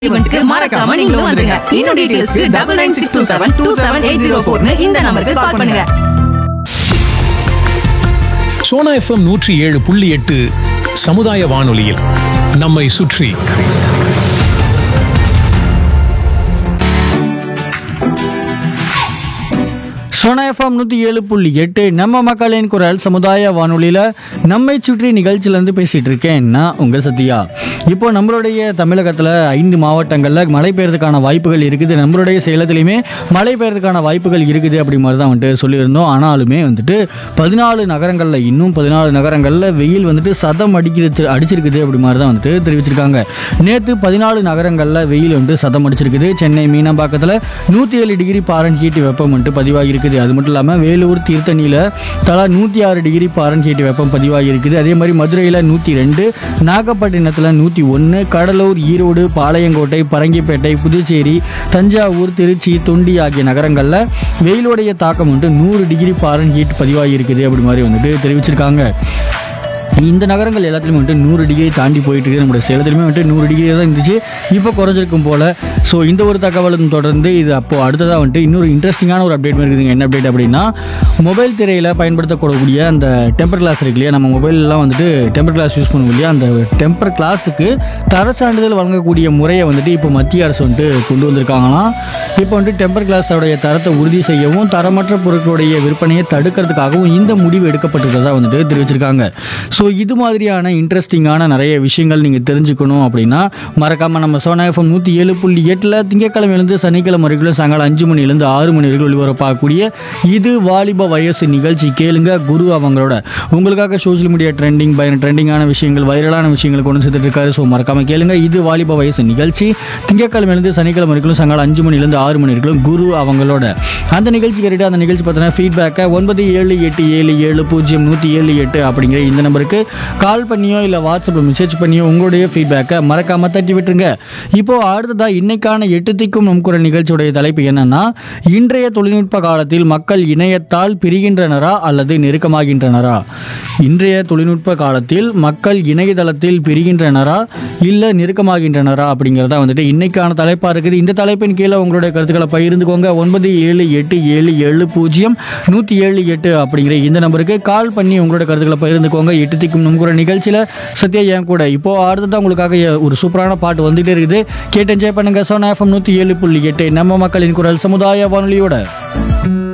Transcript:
இவனுக்கு மறக்காம நீங்களும் வந்துருங்க இன்னும் டீடைல்ஸ்க்கு double nine six two seven two seven eight zero ஃபோர்னு இந்த நம்பருக்கு கால் பண்ணுங்க சோனா எஃப்எம் நூற்றி ஏழு புள்ளி எட்டு சமுதாய வானொலியில் நம்மை சுற்றி சோனா எஃப்எம் நூற்றி ஏழு புள்ளி எட்டு நம்ம மக்களின் குரல் சமுதாய வானொலியில் நம்மை சுற்றி நிகழ்ச்சியிலேருந்து பேசிகிட்டு இருக்கேன் நான் உங்கள் சத்யா இப்போ நம்மளுடைய தமிழகத்தில் ஐந்து மாவட்டங்களில் மழை பெய்யறதுக்கான வாய்ப்புகள் இருக்குது நம்மளுடைய சேலத்துலேயுமே மழை பெய்யறதுக்கான வாய்ப்புகள் இருக்குது அப்படி மாதிரி தான் வந்துட்டு சொல்லியிருந்தோம் ஆனாலுமே வந்துட்டு பதினாலு நகரங்களில் இன்னும் பதினாலு நகரங்களில் வெயில் வந்துட்டு சதம் அடிக்கிறது அடிச்சிருக்குது அப்படி மாதிரி தான் வந்துட்டு தெரிவிச்சிருக்காங்க நேற்று பதினாலு நகரங்களில் வெயில் வந்துட்டு சதம் அடிச்சிருக்குது சென்னை மீனம்பாக்கத்தில் நூற்றி ஏழு டிகிரி பாரன் ஹீட் வெப்பம் வந்துட்டு பதிவாகி இருக்குது அது மட்டும் இல்லாமல் வேலூர் தீர்த்தணியில் தலா நூற்றி ஆறு டிகிரி பாரன் ஹீட் வெப்பம் பதிவாகி இருக்குது அதே மாதிரி மதுரையில் நூற்றி ரெண்டு நாகப்பட்டினத்தில் நூற்றி ஒன்று கடலூர் ஈரோடு பாளையங்கோட்டை பரங்கிப்பேட்டை புதுச்சேரி தஞ்சாவூர் திருச்சி தொண்டி ஆகிய நகரங்களில் வெயிலுடைய தாக்கம் வந்துட்டு நூறு டிகிரி பாரன் ஹீட் பதிவாகி இருக்குது அப்படி மாதிரி வந்துட்டு தெரிவிச்சிருக்காங்க இந்த நகரங்கள் எல்லாத்துலேயுமே வந்துட்டு நூறு டிகிரி தாண்டி போயிட்டு இருக்குது நம்மளுடைய சேலத்துலையுமே வந்துட்டு நூறு டிகிரி தான் இருந்துச்சு இப்போ குறைஞ்சிருக்கும் போல் ஸோ இந்த ஒரு தகவலும் தொடர்ந்து இது அப்போது அடுத்ததாக வந்துட்டு இன்னொரு இன்ட்ரெஸ்டிங்கான ஒரு அப்டேட் இருக்குதுங்க என்ன அப்டேட் அப்படின்னா மொபைல் திரையில் பயன்படுத்தக்கூடக்கூடிய அந்த டெம்பர் கிளாஸ் இருக்கு இல்லையா நம்ம மொபைல்லாம் வந்துட்டு டெம்பர் கிளாஸ் யூஸ் பண்ணுவோம் இல்லையா அந்த டெம்பர் கிளாஸுக்கு தர சான்றிதழ் வழங்கக்கூடிய முறையை வந்துட்டு இப்போ மத்திய அரசு வந்துட்டு கொண்டு வந்திருக்காங்களாம் இப்போ வந்துட்டு டெம்பர் கிளாஸோடைய தரத்தை உறுதி செய்யவும் தரமற்ற பொருட்களுடைய விற்பனையை தடுக்கிறதுக்காகவும் இந்த முடிவு எடுக்கப்பட்டிருக்கிறதா வந்துட்டு தெரிவிச்சிருக்காங்க ஸோ இது மாதிரியான இன்ட்ரெஸ்டிங்கான நிறைய விஷயங்கள் நீங்கள் தெரிஞ்சுக்கணும் அப்படின்னா மறக்காமல் நம்ம சோனா எஃப்எம் நூற்றி ஏழு புள்ளி எட்டில் திங்கக்கிழமையிலேருந்து சனிக்கிழமை வரைக்கும் சாயங்காலம் அஞ்சு மணிலேருந்து ஆறு மணி வரைக்கும் ஒளிபரப்பாகக்கூடிய இது வாலிப வயசு நிகழ்ச்சி கேளுங்க குரு அவங்களோட உங்களுக்காக சோஷியல் மீடியா ட்ரெண்டிங் பயன் ட்ரெண்டிங்கான விஷயங்கள் வைரலான விஷயங்கள் கொண்டு சேர்த்துட்டு இருக்காரு ஸோ மறக்காம கேளுங்க இது வாலிப வயசு நிகழ்ச்சி திங்கக்கிழமையிலேருந்து சனிக்கிழமை வரைக்கும் சாயங்காலம் அஞ்சு மணிலேருந்து ஆறு மணி வரைக்கும் குரு அவங்களோட அந்த நிகழ்ச்சி கேட்டுட்டு அந்த நிகழ்ச்சி பார்த்தீங்கன்னா ஃபீட்பேக்கை ஒன்பது ஏழு எட்டு ஏழு ஏழு பூஜ்ஜியம் நூற்றி ஏழு எட்டு அப்படிங்கிற இந்த நம்பருக்கு கால் பண்ணியோ இல்லை வாட்ஸ்அப்பில் மெசேஜ் பண்ணியோ உங்களுடைய ஃபீட்பேக்கை மறக்காமல் தட்டி விட்டுருங்க இப்போ அடுத்ததாக இன்னைக்கான எட்டு திக்கும் நம் குரல் நிகழ்ச்சியுடைய தலைப்பு என்னன்னா இன்றைய தொழில்நுட்ப காலத்தில் மக்கள் இணையத்தால் பிரிகின்றனரா அல்லது நெருக்கமாகின்றனரா இன்றைய தொழில்நுட்ப காலத்தில் மக்கள் இணையதளத்தில் பிரிகின்றனரா இல்லை நெருக்கமாகின்றனரா அப்படிங்கிறதா வந்துட்டு இன்னைக்கான தலைப்பாக இருக்குது இந்த தலைப்பின் கீழே உங்களுடைய கருத்துக்களை பகிர்ந்துக்கோங்க ஒன்பது ஏழு எட்டு ஏழு ஏழு பூஜ்ஜியம் நூற்றி ஏழு எட்டு அப்படிங்கிற இந்த நம்பருக்கு கால் பண்ணி உங்களோட கருத்துக்களை பகிர்ந்துக்கோங்க எட்டு திக்கும் நம்புகிற நிகழ்ச்சியில் சத்யா என் கூட இப்போ அடுத்ததான் உங்களுக்காக ஒரு சூப்பரான பாட்டு வந்துகிட்டே இருக்குது கேட்டு என்ஜாய் பண்ணுங்க சோனா எஃப்எம் நூற்றி ஏழு புள்ளி எட்டு நம்ம மக்களின் குரல் சமுதாய வானொலியோட